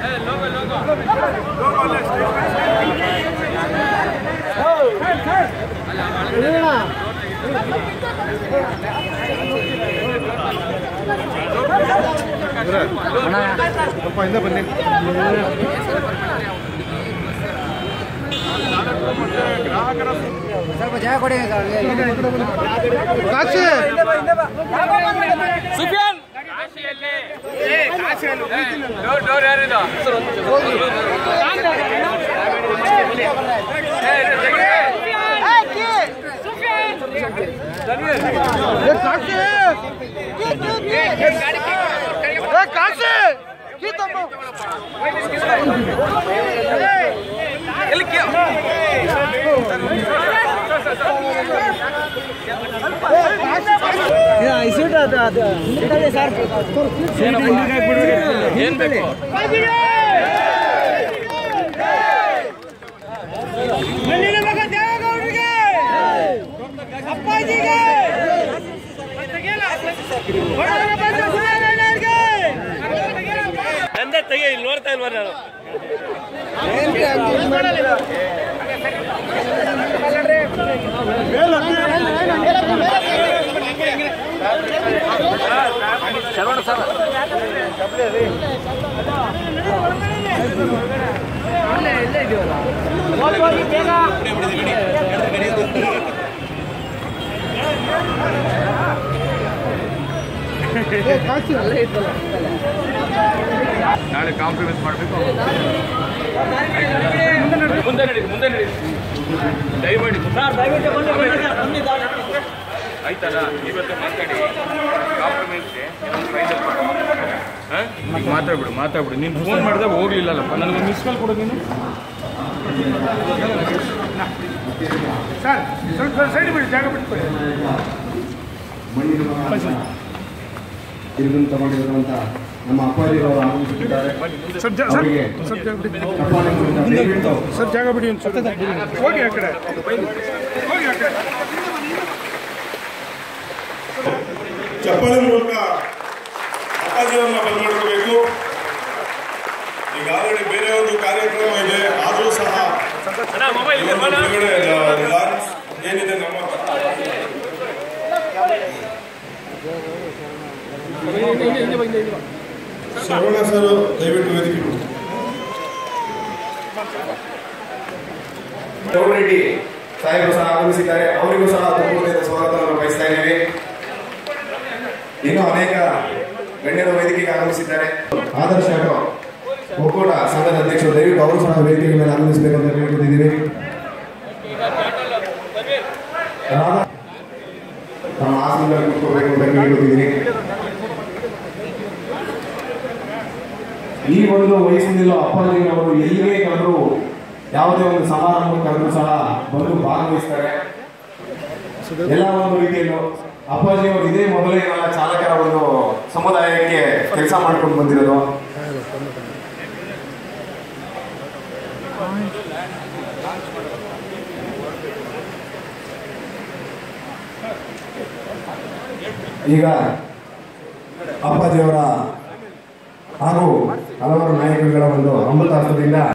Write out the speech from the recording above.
ಸ್ವಲ್ಪ ಹಿಂದೆ ಬನ್ನಿ ಸ್ವಲ್ಪ ಜಾಗ ಕೊಡಿ ಕಾಶಿ ಸುಫಿಯಾನ್ ಡೋರ್ ಡೋರ್ ಯಾರಿದು ಏ ಕಾಶಿ ಏ ಕಾಶಿ ಕೀತಮ್ಮ ಸೀಟ್ ಅದು ಅದು ಸರ್ ಏನ್ ಬೇಕು ನಂದೇ ತೆಗಿ ಇಲ್ಲಿ ನೋಡ್ತಾ ಇಲ್ವಾ ನಾನು ಏ ಕಾಶಿ ನಾಳೆ ಕಾಂಪ್ರಮೈಸ್ ಮಾಡಬೇಕು ಮುಂದೆ ನಡೀರಿ ಮುಂದೆ ನಡೀರಿ ದಯಮಾಡಿ ಆಯ್ತಲ್ಲ ಇವತ್ತು ಮಾತಾಡಿ ಕಾಂಪ್ರಮೈಸ್ಗೆ ಫೈನಲ್ ಹಾಂ ಈಗ ಮಾತಾಡ್ಬಿಡು ಮಾತಾಡ್ಬಿಡು ನೀನು ಫೋನ್ ಮಾಡಿದಾಗ ಹೋಗ್ಲಿಲ್ಲಲ್ಲಪ್ಪ ನನಗೆ ಮಿಸ್ ಕಾಲ್ ಕೊಡು ನೀನು ಸರ್ ಸ್ವಲ್ಪ ಸೈಡ್ ಬಿಡಿ ಜಾಗ ಬಿಟ್ಕೊಡಿ ಇದನ್ನು ತಗೊಂಡಿರುವಂತ ನಮ್ಮ ಅಪ್ಪಾಜಿರವರು ಆಗಮಿಸುತ್ತಿದ್ದಾರೆ ಸ್ವಲ್ಪ ಜಾ- ಸರ್ ಅವರಿಗೆ ಸ್ವಲ್ಪ ಜಾಗ ಬಿಡಿ ಚಪ್ಪಾಳೆ ಮೂಲಕ ದಯವಿಟ್ಟು ಸರ್ ಜಾಗ ಬಿಡಿ ಒಂದು ಸ್ವಲ್ಪ ಹೋಗಿ ಆ ಕಡೆ ಹೋಗಿ ಆ ಕಡೆ ಚಪ್ಪಾಳೆ ಮೂಲಕ ಅಪ್ಪಾಜಿಯವ್ರನ್ನ ಬಂದ್ ಮಾಡ್ಕೋಬೇಕು ಈಗ ಆಲ್ರೆಡಿ ಬೇರೆ ಒಂದು ಕಾರ್ಯಕ್ರಮ ಇದೆ ಆದರೂ ಸಹ ಇವತ್ತು ಬಿಡುಗಡೆ ಲಾಂಚ್ ಏನಿದೆ ನಮ್ಮ ಶ್ರವಣ ಸರ್ ದಯವಿಟ್ಟು ವೇದಿಕೆ ಬಿಡಿ. ರೆಡ್ಡಿ ಸಾಹೇಬರು ಸಹ ಆಗಮಿಸಿದ್ದಾರೆ ಅವರಿಗೂ ಸಹ ತುಂಬುವುದರಿಂದ ಸ್ವಾಗತವನ್ನು ಬಯಸ್ತಾ ಇದ್ದೇವೆ ಇನ್ನೂ ಅನೇಕ ಗಣ್ಯರು ವೇದಿಕೆಗೆ ಆಗಮಿಸಿದ್ದಾರೆ ಆದರ್ಶ ಆಟೋ ಒಕ್ಕೂಟ ಸಂಘದ ಅಧ್ಯಕ್ಷರು ದಯವಿಟ್ಟು ಅವರು ಸಹ ವೇದಿಕೆಯ ಮೇಲೆ ಆಗಮಿಸಬೇಕಂತ ಕೇಳ್ಕೊತಿದ್ದೀವಿ ರಾಧಾ ತಮ್ಮ ಆಸನದಲ್ಲಿ ಕೂತ್ಕೋಬೇಕು ಅಂತ ಕೇಳ್ಕೊತಿದ್ದೀನಿ ಈ ಒಂದು ವಯಸ್ಸಿನಲ್ಲೂ ಅಪ್ಪಾಜಿ ಅವರು ಎಲ್ಲಿಗೆ ಕರೆದ್ರು ಯಾವುದೇ ಒಂದು ಸಮಾರಂಭ ಕರೆದ್ರು ಸಹ ಬಂದು ಭಾಗವಹಿಸ್ತಾರೆ ಎಲ್ಲ ಒಂದು ರೀತಿಯಲ್ಲೂ ಅಪ್ಪಾಜಿ ಅವರು ಇದೇ ಮೊದಲೇ ನನ್ನ ಚಾಲಕರ ಒಂದು ಸಮುದಾಯಕ್ಕೆ ಕೆಲಸ ಮಾಡ್ಕೊಂಡು ಬಂದಿರೋದು ಈಗ ಅಪ್ಪಾಜಿಯವರ ಹಾಗೂ ಹಲವಾರು ನಾಯಕರುಗಳ ಒಂದು ಅಮೃತಾಸ್ತ್ರದಿಂದ